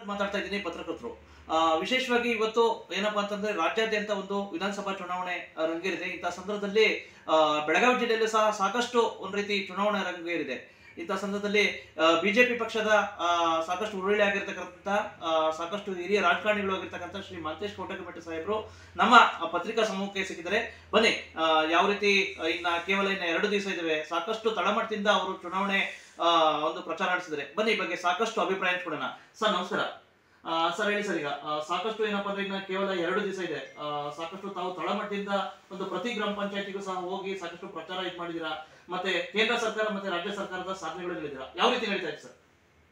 ಮಾತಾಡ್ತಾ ಇದ್ದೀನಿ ಪತ್ರಕರ್ತರು ಆ, ವಿಶೇಷವಾಗಿ ಇವತ್ತು ಏನಪ್ಪಾ ಅಂತಂದ್ರೆ ರಾಜ್ಯಾದ್ಯಂತ ಒಂದು ವಿಧಾನಸಭಾ ಚುನಾವಣೆ ಆ, ರಂಗೇರಿದೆ ಇಂತಹ ಸಂದರ್ಭದಲ್ಲಿ ಆ, ಬೆಳಗಾವಿ ಜಿಲ್ಲೆಯಲ್ಲೂ ಸಹ ಸಾಕಷ್ಟು ಒಂದು ರೀತಿ ಚುನಾವಣೆ ರಂಗೇರಿದೆ ಇಂತಹ ಸಂದರ್ಭದಲ್ಲಿ ಬಿಜೆಪಿ ಪಕ್ಷದ ಆ, ಸಾಕಷ್ಟು ಉರುಳಿ ಆಗಿರ್ತಕ್ಕಂಥ ಆ, ಸಾಕಷ್ಟು ಹಿರಿಯ ರಾಜಕಾರಣಿಗಳು ಆಗಿರ್ತಕ್ಕಂಥ ಶ್ರೀ ಮಾಂತೇಶ್ ಕೋಟಕಮಠ ಸಾಹೇಬರು ನಮ್ಮ ಆ, ಪತ್ರಿಕಾ ಸಮೂಹಕ್ಕೆ ಸಿಕ್ಕಿದ್ದಾರೆ ಬನ್ನಿ ಆ, ಯಾವ ರೀತಿ ಆ, ಇನ್ನ ಕೇವಲ ಇನ್ನ ಎರಡು ದಿವಸ ಇದಾವೆ ಸಾಕಷ್ಟು ತಳಮಟ್ಟದಿಂದ ಅವರು ಚುನಾವಣೆ ಆ, ಒಂದು ಪ್ರಚಾರ ನಡೆಸಿದ್ದಾರೆ ಬನ್ನಿ ಈ ಬಗ್ಗೆ ಸಾಕಷ್ಟು ಅಭಿಪ್ರಾಯ ಕೊಡೋಣ ಸರ್ ನಮಸ್ಕಾರ ಆ, ಸರ್ ಹೇಳಿ ಸರ್ ಈಗ ಆ, ಸಾಕಷ್ಟು ಏನಪ್ಪಾ ಅಂದ್ರೆ ಇನ್ನ ಕೇವಲ ಎರಡು ದಿವಸ ಇದೆ ಆ, ಸಾಕಷ್ಟು ತಾವು ತಳಮಟ್ಟದಿಂದ ಒಂದು ಪ್ರತಿ ಗ್ರಾಮ ಪಂಚಾಯತಿಗೂ ಸಹ ಹೋಗಿ ಸಾಕಷ್ಟು ಪ್ರಚಾರ ಇದು ಮಾಡಿದೀರಾ ಮತ್ತೆ ಕೇಂದ್ರ ಸರ್ಕಾರ ಮತ್ತೆ ರಾಜ್ಯ ಸರ್ಕಾರದ ಸಾಧನೆಗಳು ಹೇಳಿದಿರಾ ಯಾವ ರೀತಿ ನಡೀತಾ ಇದೆ ಸರ್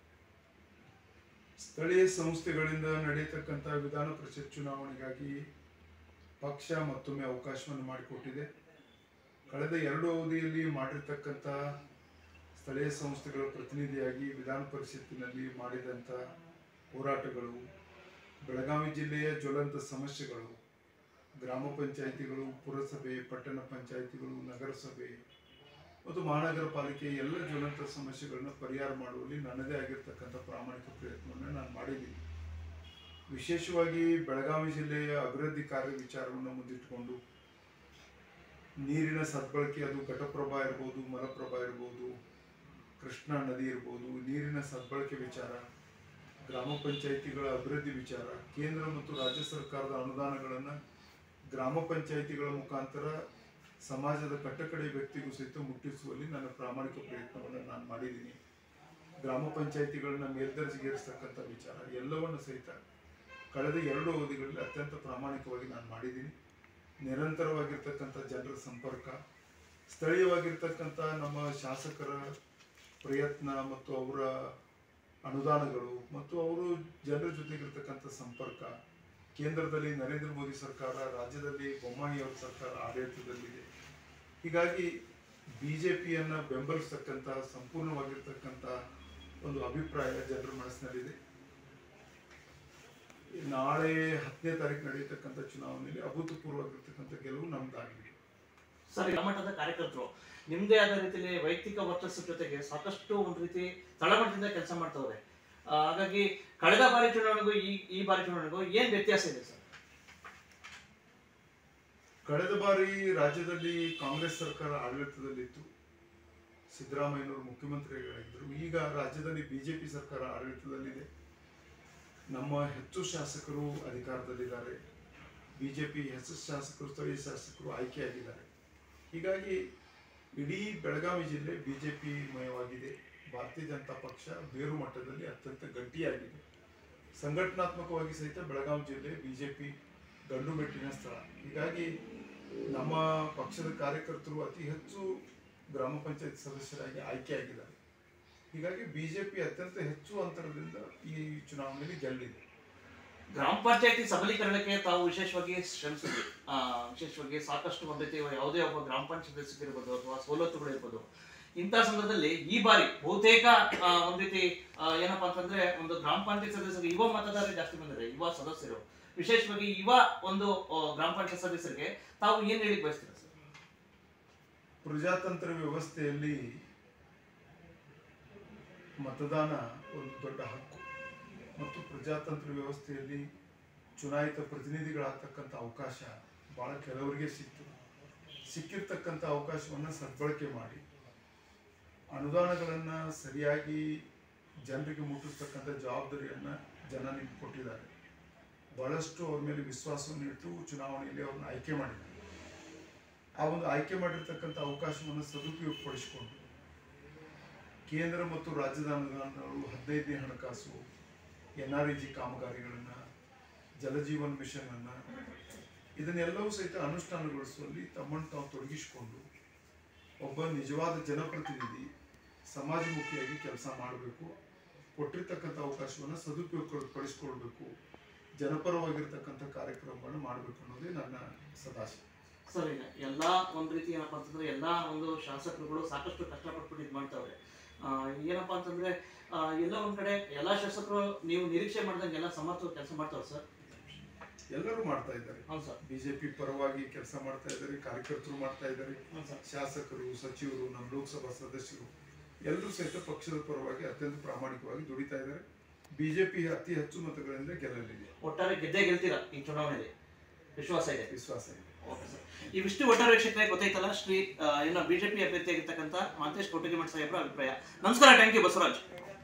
ಸ್ಥಳೀಯ ಸಂಸ್ಥೆಗಳಿಂದ ನಡೆಯತಕ್ಕಂಥ ವಿಧಾನ ಪರಿಷತ್ ಚುನಾವಣೆಗಾಗಿ ಪಕ್ಷ ಮತ್ತೊಮ್ಮೆ ಅವಕಾಶವನ್ನು ಮಾಡಿಕೊಟ್ಟಿದೆ ಕಳೆದ ಎರಡು ಅವಧಿಯಲ್ಲಿ ಮಾಡಿರ್ತಕ್ಕಂಥ ಸ್ಥಳೀಯ ಸಂಸ್ಥೆಗಳ ಪ್ರತಿನಿಧಿಯಾಗಿ ವಿಧಾನ ಪರಿಷತ್ತಿನಲ್ಲಿ ಮಾಡಿದಂಥ ಹೋರಾಟಗಳು ಬೆಳಗಾವಿ ಜಿಲ್ಲೆಯ ಜ್ವಲಂತ ಸಮಸ್ಯೆಗಳು ಗ್ರಾಮ ಪಂಚಾಯಿತಿಗಳು ಪುರಸಭೆ ಪಟ್ಟಣ ಪಂಚಾಯಿತಿಗಳು ನಗರಸಭೆ ಮತ್ತು ಮಹಾನಗರ ಪಾಲಿಕೆ ಎಲ್ಲ ಜ್ವಲಂತ ಸಮಸ್ಯೆಗಳನ್ನು ಪರಿಹಾರ ಮಾಡುವಲ್ಲಿ ನನ್ನದೇ ಆಗಿರ್ತಕ್ಕಂಥ ಪ್ರಾಮಾಣಿಕ ಪ್ರಯತ್ನವನ್ನು ನಾನು ಮಾಡಿದ್ದೀನಿ ವಿಶೇಷವಾಗಿ ಬೆಳಗಾವಿ ಜಿಲ್ಲೆಯ ಅಭಿವೃದ್ಧಿ ಕಾರ್ಯ ವಿಚಾರವನ್ನು ಮುಂದಿಟ್ಟುಕೊಂಡು ನೀರಿನ ಸದ್ಬಳಕೆ ಅದು ಘಟಪ್ರಭಾ ಇರ್ಬೋದು ಮಲಪ್ರಭಾ ಇರ್ಬೋದು ಕೃಷ್ಣಾ ನದಿ ಇರ್ಬೋದು ನೀರಿನ ಸದ್ಬಳಕೆ ವಿಚಾರ ಗ್ರಾಮ ಪಂಚಾಯಿತಿಗಳ ಅಭಿವೃದ್ಧಿ ವಿಚಾರ ಕೇಂದ್ರ ಮತ್ತು ರಾಜ್ಯ ಸರ್ಕಾರದ ಅನುದಾನಗಳನ್ನು ಗ್ರಾಮ ಪಂಚಾಯಿತಿಗಳ ಮುಖಾಂತರ ಸಮಾಜದ ಕಟ್ಟಕಡೆ ವ್ಯಕ್ತಿಗೂ ಸಹಿತ ಮುಟ್ಟಿಸುವಲ್ಲಿ ನನ್ನ ಪ್ರಾಮಾಣಿಕ ಪ್ರಯತ್ನವನ್ನು ನಾನು ಮಾಡಿದ್ದೀನಿ ಗ್ರಾಮ ಪಂಚಾಯಿತಿಗಳನ್ನ ಮೇಲ್ದರ್ಜೆಗೇರಿಸ್ತಕ್ಕಂಥ ವಿಚಾರ ಎಲ್ಲವನ್ನು ಸಹಿತ ಕಳೆದ ಎರಡು ಅವಧಿಗಳಲ್ಲಿ ಅತ್ಯಂತ ಪ್ರಾಮಾಣಿಕವಾಗಿ ನಾನು ಮಾಡಿದ್ದೀನಿ ನಿರಂತರವಾಗಿರ್ತಕ್ಕಂಥ ಜನರ ಸಂಪರ್ಕ ಸ್ಥಳೀಯವಾಗಿರ್ತಕ್ಕಂಥ ನಮ್ಮ ಶಾಸಕರ ಪ್ರಯತ್ನ ಮತ್ತು ಅವರ ಅನುದಾನಗಳು ಮತ್ತು ಅವರು ಜನರ ಜೊತೆಗಿರ್ತಕ್ಕಂಥ ಸಂಪರ್ಕ ಕೇಂದ್ರದಲ್ಲಿ ನರೇಂದ್ರ ಮೋದಿ ಸರ್ಕಾರ ರಾಜ್ಯದಲ್ಲಿ ಬೊಮ್ಮಾಯಿ ಅವರ ಸರ್ಕಾರ ಆಡಳಿತದಲ್ಲಿದೆ ಹೀಗಾಗಿ ಬಿ ಜೆ ಪಿಯನ್ನು ಬೆಂಬಲಿಸ್ತಕ್ಕಂಥ ಸಂಪೂರ್ಣವಾಗಿರ್ತಕ್ಕಂಥ ಒಂದು ಅಭಿಪ್ರಾಯ ಜನರ ಮನಸ್ಸಿನಲ್ಲಿದೆ ನಾಳೆ ಹತ್ತನೇ ತಾರೀಕು ನಡೆಯತಕ್ಕಂಥ ಚುನಾವಣೆಯಲ್ಲಿ ಅಭೂತಪೂರ್ವವಾಗಿರ್ತಕ್ಕಂಥ ಗೆಲುವು ನಮ್ದಾಗಿದೆ ಸರ್ ಈ ಮಟ್ಟದ ಕಾರ್ಯಕರ್ತರು ನಿಮ್ದೇ ಆದ ರೀತಿಯಲ್ಲಿ ವೈಯಕ್ತಿಕ ವರ್ಚಸ್ಸು ಜೊತೆಗೆ ಸಾಕಷ್ಟು ಒಂದು ರೀತಿ ತಳಮಟ್ಟದಿಂದ ಕೆಲಸ ಮಾಡ್ತವ್ರೆ ಆ, ಹಾಗಾಗಿ ಕಳೆದ ಬಾರಿ ಚುನಾವಣೆಗೂ ಈ ಈ ಬಾರಿ ಚುನಾವಣೆಗೂ ಏನ್ ವ್ಯತ್ಯಾಸ ಇದೆ ಸರ್ ಕಳೆದ ಬಾರಿ ರಾಜ್ಯದಲ್ಲಿ ಕಾಂಗ್ರೆಸ್ ಸರ್ಕಾರ ಆಡಳಿತದಲ್ಲಿತ್ತು ಸಿದ್ದರಾಮಯ್ಯನವರು ಮುಖ್ಯಮಂತ್ರಿಗಳಾಗಿದ್ದರು ಈಗ ರಾಜ್ಯದಲ್ಲಿ ಬಿಜೆಪಿ ಸರ್ಕಾರ ಆಡಳಿತದಲ್ಲಿದೆ ನಮ್ಮ ಹೆಚ್ಚು ಶಾಸಕರು ಅಧಿಕಾರದಲ್ಲಿದ್ದಾರೆ ಬಿಜೆಪಿ ಹೆಚ್ಚು ಶಾಸಕರು ಸ್ಥಳೀಯ ಶಾಸಕರು ಆಯ್ಕೆಯಾಗಿದ್ದಾರೆ ಹೀಗಾಗಿ ಇಡೀ ಬೆಳಗಾವಿ ಜಿಲ್ಲೆ ಬಿಜೆಪಿ ಮಯವಾಗಿದೆ ಭಾರತೀಯ ಜನತಾ ಪಕ್ಷ ಬೇರು ಮಟ್ಟದಲ್ಲಿ ಅತ್ಯಂತ ಗಟ್ಟಿಯಾಗಿದೆ ಸಂಘಟನಾತ್ಮಕವಾಗಿ ಸಹಿತ ಬೆಳಗಾವಿ ಜಿಲ್ಲೆ ಬಿಜೆಪಿ ಗಂಡು ಮೆಟ್ಟಿನ ಸ್ಥಳ ಹೀಗಾಗಿ ನಮ್ಮ ಪಕ್ಷದ ಕಾರ್ಯಕರ್ತರು ಅತಿ ಹೆಚ್ಚು ಗ್ರಾಮ ಪಂಚಾಯತ್ ಸದಸ್ಯರಾಗಿ ಆಯ್ಕೆಯಾಗಿದ್ದಾರೆ ಹೀಗಾಗಿ ಬಿಜೆಪಿ ಅತ್ಯಂತ ಹೆಚ್ಚು ಅಂತರದಿಂದ ಈ ಚುನಾವಣೆಯಲ್ಲಿ ಗೆಲ್ಲಿದೆ ಗ್ರಾಮ ಪಂಚಾಯತಿ ಸಬಲೀಕರಣಕ್ಕೆ ತಾವು ವಿಶೇಷವಾಗಿ ಶ್ರಮಿಸಿದ್ವಿ ಆ, ವಿಶೇಷವಾಗಿ ಸಾಕಷ್ಟು ಒಂದು ರೀತಿ ಯಾವುದೇ ಒಬ್ಬ ಗ್ರಾಮ ಪಂಚಾಯತ್ ಸದಸ್ಯರಿರ್ಬೋದು ಅಥವಾ ಸವಲತ್ತುಗಳು ಇರ್ಬೋದು ಇಂತಹ ಸಂದರ್ಭದಲ್ಲಿ ಈ ಬಾರಿ ಬಹುತೇಕ ಆ, ಒಂದ್ ರೀತಿ ಆ, ಏನಪ್ಪಾ ಅಂತಂದ್ರೆ ಒಂದು ಗ್ರಾಮ ಪಂಚಾಯತ್ ಸದಸ್ಯರು ಯುವ ಮತದಾರರು ಜಾಸ್ತಿ ಬಂದಿದ್ದಾರೆ ಯುವ ಸದಸ್ಯರು ವಿಶೇಷವಾಗಿ ಯುವ ಒಂದು ಆ, ಗ್ರಾಮ ಪಂಚಾಯತ್ ಸದಸ್ಯರಿಗೆ ತಾವು ಏನ್ ಹೇಳಿ ಬಯಸ್ತೀರಾ ಸರ್ ಪ್ರಜಾತಂತ್ರ ವ್ಯವಸ್ಥೆಯಲ್ಲಿ ಮತದಾನ ಒಂದು ದೊಡ್ಡ ಹಕ್ಕು ಮತ್ತು ಪ್ರಜಾತಂತ್ರ ವ್ಯವಸ್ಥೆಯಲ್ಲಿ ಚುನಾಯಿತ ಪ್ರತಿನಿಧಿಗಳಾಗ್ತಕ್ಕಂಥ ಅವಕಾಶ ಭಾಳ ಕೆಲವರಿಗೆ ಸಿಕ್ತು ಸಿಕ್ಕಿರ್ತಕ್ಕಂಥ ಅವಕಾಶವನ್ನು ಸದ್ಬಳಕೆ ಮಾಡಿ ಅನುದಾನಗಳನ್ನು ಸರಿಯಾಗಿ ಜನರಿಗೆ ಮುಟ್ಟಿಸ್ತಕ್ಕಂಥ ಜವಾಬ್ದಾರಿಯನ್ನು ಜನ ನಿಮ್ಗೆ ಕೊಟ್ಟಿದ್ದಾರೆ ಬಹಳಷ್ಟು ಅವ್ರ ಮೇಲೆ ವಿಶ್ವಾಸವನ್ನು ಇಟ್ಟು ಚುನಾವಣೆಯಲ್ಲಿ ಅವ್ರನ್ನ ಆಯ್ಕೆ ಮಾಡಿದ್ದಾರೆ ಆ ಒಂದು ಆಯ್ಕೆ ಮಾಡಿರ್ತಕ್ಕಂಥ ಅವಕಾಶವನ್ನು ಸದುಪಯೋಗಪಡಿಸಿಕೊಂಡು ಕೇಂದ್ರ ಮತ್ತು ರಾಜ್ಯದ ಅನುದಾನಗಳು ಹದಿನೈದನೇ ಹಣಕಾಸು ಎನ್ ಆರ್ ಇ ಜಿ ಕಾಮಗಾರಿಗಳನ್ನು ಜಲಜೀವನ್ ಮಿಷನ್ ಅನ್ನ ಇದನ್ನೆಲ್ಲವೂ ಸಹಿತ ಅನುಷ್ಠಾನಗೊಳಿಸುವಲ್ಲಿ ತಮ್ಮನ್ನು ತಾವು ತೊಡಗಿಸಿಕೊಂಡು ಒಬ್ಬ ನಿಜವಾದ ಜನಪ್ರತಿನಿಧಿ ಸಮಾಜಮುಖಿಯಾಗಿ ಕೆಲಸ ಮಾಡಬೇಕು ಕೊಟ್ಟಿರ್ತಕ್ಕಂಥ ಅವಕಾಶವನ್ನು ಸದುಪಯೋಗ ಪಡಿಸ್ಕೊಳ್ಬೇಕು ಜನಪರವಾಗಿರ್ತಕ್ಕಂಥ ಕಾರ್ಯಕ್ರಮಗಳನ್ನು ಮಾಡಬೇಕು ಅನ್ನೋದೇ ನನ್ನ ಸದಾಶಯ ಸರ್ ಈಗ ಎಲ್ಲಾ ಒಂದ್ ರೀತಿ ಏನಪ್ಪಾ ಅಂತಂದ್ರೆ ಎಲ್ಲಾ ಒಂದು ಶಾಸಕರುಗಳು ಸಾಕಷ್ಟು ಕಷ್ಟಪಟ್ಬಿಟ್ಟು ಇದು ಮಾಡ್ತಾವ್ರೆ ಆ, ಏನಪ್ಪಾ ಅಂತಂದ್ರೆ ಆ, ಎಲ್ಲ ಒಂದ್ ಕಡೆ ಎಲ್ಲಾ ಶಾಸಕರು ನೀವು ನಿರೀಕ್ಷೆ ಮಾಡ್ದಂಗೆ ಎಲ್ಲ ಸಮರ್ಥ ಕೆಲಸ ಮಾಡ್ತಾವ್ರೆ ಸರ್ ಎಲ್ಲರೂ ಮಾಡ್ತಾ ಇದ್ದಾರೆ ಹೌದು ಸರ್ ಬಿಜೆಪಿ ಪರವಾಗಿ ಕೆಲಸ ಮಾಡ್ತಾ ಇದ್ದಾರೆ ಕಾರ್ಯಕರ್ತರು ಮಾಡ್ತಾ ಇದ್ದಾರೆ ಹೌದು ಸರ್ ಶಾಸಕರು ಸಚಿವರು ನಮ್ಮ ಲೋಕಸಭಾ ಸದಸ್ಯರು ಎಲ್ಲರೂ ಸಹಿತ ಪಕ್ಷದ ಪರವಾಗಿ ಅತ್ಯಂತ ಪ್ರಾಮಾಣಿಕವಾಗಿ ದುಡಿತಾ ಇದ್ದಾರೆ ಬಿಜೆಪಿ ಅತಿ ಹೆಚ್ಚು ಮತಗಳಿಂದ ಗೆಲ್ಲಲಿದೆ ಒಟ್ಟಾರೆ ಗೆದ್ದೇ ಗೆಲ್ತೀರಾ ಈ ಚುನಾವಣೆಯಲ್ಲಿ ವಿಶ್ವಾಸ ಇದೆ ವಿಶ್ವಾಸ ಇದೆ ಓಕೆ ಸರ್. ಈ ವಿಷ್ಣು ಒಟ್ಟಾರೆ ವೀಕ್ಷಕರೇ ಗೊತ್ತಾಯ್ತಲ್ಲ ಶ್ರೀ ಆ, ಏನು ಬಿಜೆಪಿ ಅಭ್ಯರ್ಥಿ ಆಗಿರ್ತಕ್ಕಂಥ ಮಾಂತೇಶ್ ಕೊಟ್ಟಿಗೆ ಮಠ ಸಾಹೇಬ್ರ ಅಭಿಪ್ರಾಯ ನಮಸ್ಕಾರ ಥ್ಯಾಂಕ್ ಯು ಬಸವರಾಜ್